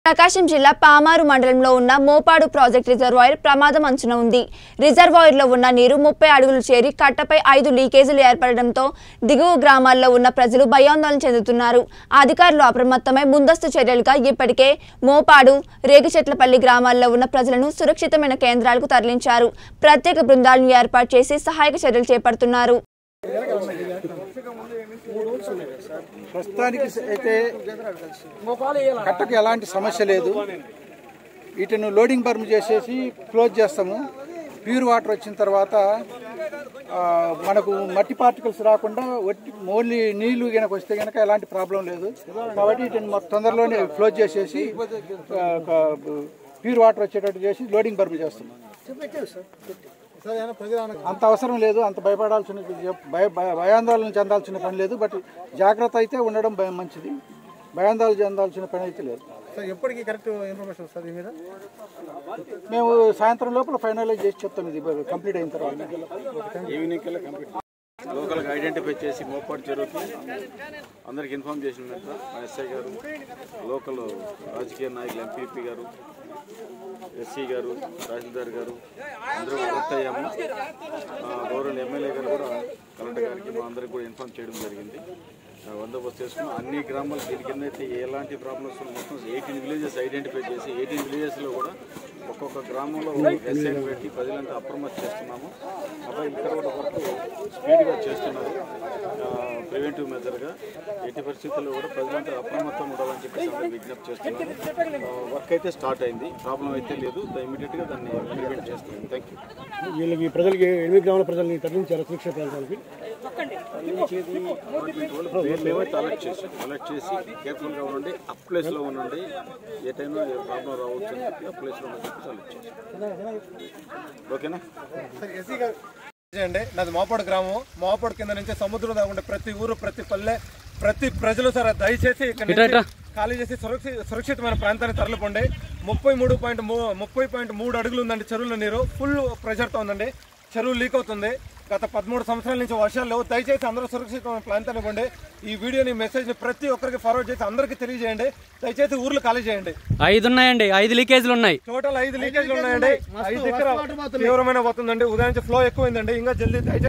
ప్రకాశం జిల్లా పామారు మండలంలో ఉన్న మోపాడు ప్రాజెక్ట్ రిజర్వాయర్ ప్రమాదం అంచున ఉంది రిజర్వాయర్లో ఉన్న నీరు ముప్పై అడుగులు చేరి కట్టపై ఐదు లీకేజీలు ఏర్పడడంతో దిగువ గ్రామాల్లో ఉన్న ప్రజలు భయాందోళన చెందుతున్నారు అధికారులు అప్రమత్తమై ముందస్తు చర్యలుగా ఇప్పటికే మోపాడు రేగిచెట్లపల్లి గ్రామాల్లో ఉన్న ప్రజలను సురక్షితమైన కేంద్రాలకు తరలించారు ప్రత్యేక బృందాలను ఏర్పాటు చేసి సహాయక చర్యలు చేపడుతున్నారు ప్రస్తుతానికి అయితే కట్టకు ఎలాంటి సమస్య లేదు వీటిని లోడింగ్ బర్మ్ చేసేసి క్లోజ్ చేస్తాము ప్యూర్ వాటర్ వచ్చిన తర్వాత ఆ, మనకు మట్టి పార్టికల్స్ రాకుండా వట్టి ఓన్లీ నీళ్లు కనుక వస్తే కనుక ఎలాంటి ప్రాబ్లం లేదు కాబట్టి వీటిని మొత్తం తొందరలోనే క్లోజ్ చేసేసి ప్యూర్ వాటర్ వచ్చేటట్టు చేసి లోడింగ్ బర్మ్ చేస్తున్నాం అంత అవసరం లేదు అంత భయపడాల్సిన భయ భయ- భయాందోళన చెందాల్సిన పని లేదు బట్ జాగ్రత్త అయితే ఉండడం భయం మంచిది భయాందోళన చెందాల్సిన పని అయితే లేదు సార్ ఎప్పటికీ కరెక్ట్ ఇన్ఫర్మేషన్ వస్తుంది దీని మీద మేము సాయంత్రం లోపల ఫైనలైజ్ చేసి చెప్తాం ఇది కంప్లీట్ అయిన తర్వాత ఈవినింగ్ కల్లా కంప్లీట్ లోకల్గా ఐడెంటిఫై చేసి మోపాడు చెరువుకి అందరికి ఇన్ఫామ్ చేసిన వెంటనే మా ఎస్ఐ గారు లోకల్ రాజకీయ నాయకులు ఎంపీపీ గారు ఎస్సీ గారు తహసీల్దార్ గారు అందరూ వర్క్ అయ్యాము ఆ, గౌరవ ఎమ్మెల్యే గారు కూడా కలెక్టర్ గారికి మా అందరికి కూడా ఇన్ఫామ్ చేయడం జరిగింది ఆ, బందోబస్తు చేసుకుని అన్ని గ్రామాలు దీని కింద అయితే ఎలాంటి ప్రాబ్లమ్స్ మొత్తం ఎయిటీన్ విలేజెస్ ఐడెంటిఫై చేసి ఎయిటీన్ విలేజెస్లో కూడా ఒక్కొక్క గ్రామంలో ఎస్ఐ పెట్టి ప్రజలంతా అప్రమత్తం చేస్తున్నాము అబ్బాయి ఇక్కడ కూడా వర్క్ స్పీడ్గా చేస్తున్నారు ప్రివెంటివ్ మెజర్గా ఎట్టి పరిస్థితుల్లో కూడా ప్రజలంతా అప్రమత్తం ఉండాలని చెప్పేసి అందరూ విజ్ఞప్తి చేస్తున్నారు వర్క్ అయితే స్టార్ట్ అయింది ప్రాబ్లం అయితే లేదు ఇమీడియట్గా దాన్ని ప్రివెంట్ చేస్తున్నాం థ్యాంక్ యూ వీళ్ళకి ప్రజలకి ఎనిమిది గ్రామాల ప్రజల్ని తరలించారు సురక్షిత ప్రాంతానికి తరలించేది మేమైతే అలర్ట్ చేసాం అలర్ట్ చేసి కేర్ఫుల్గా ఉండండి అప్ ప్లేస్లో ఉండండి ఏ టైంలో ఏ ప్రాబ్లం రావచ్చు అని చెప్పి ఆ ప్లేస్లో ఉందని చెప్పేసి అలర్ట్ చేసాం ఓకేనా అండి నాది మోపాడు గ్రామం మోపాడు కింద నుంచి సముద్రం దాకా ఉండే ప్రతి ఊరు ప్రతి పల్లె ప్రతి ప్రజలు సరే దయచేసి ఇక్కడ నుంచి ఖాళీ చేసి సురక్షి సురక్షితమైన ప్రాంతాన్ని తరలిపోండి ముప్పై మూడు పాయింట్ ముప్పై పాయింట్ మూడు అడుగులు ఉందండి చెరువుల నీరు ఫుల్ ప్రెషర్తో ఉందండి చెరువు లీక్ అవుతుంది గత పదమూడు సంవత్సరాల నుంచి వర్షాలు లేవు దయచేసి అందరూ సురక్షితమైన ప్రాంతాన్ని ఇవ్వండి ఈ వీడియోని మెసేజ్ని ప్రతి ఒక్కరికి ఫార్వర్డ్ చేసి అందరికీ తెలియజేయండి దయచేసి ఊర్లు ఖాళీ చేయండి ఐదు ఉన్నాయండి ఐదు లీకేజీలు ఉన్నాయి టోటల్ ఐదు లీకేజ్లు ఉన్నాయండి ఐదు ఎకరా తీవ్రమైన పోతుందండి ఉదయం నుంచి ఫ్లో ఎక్కువైందండి ఇంకా జల్దీ దయచేసి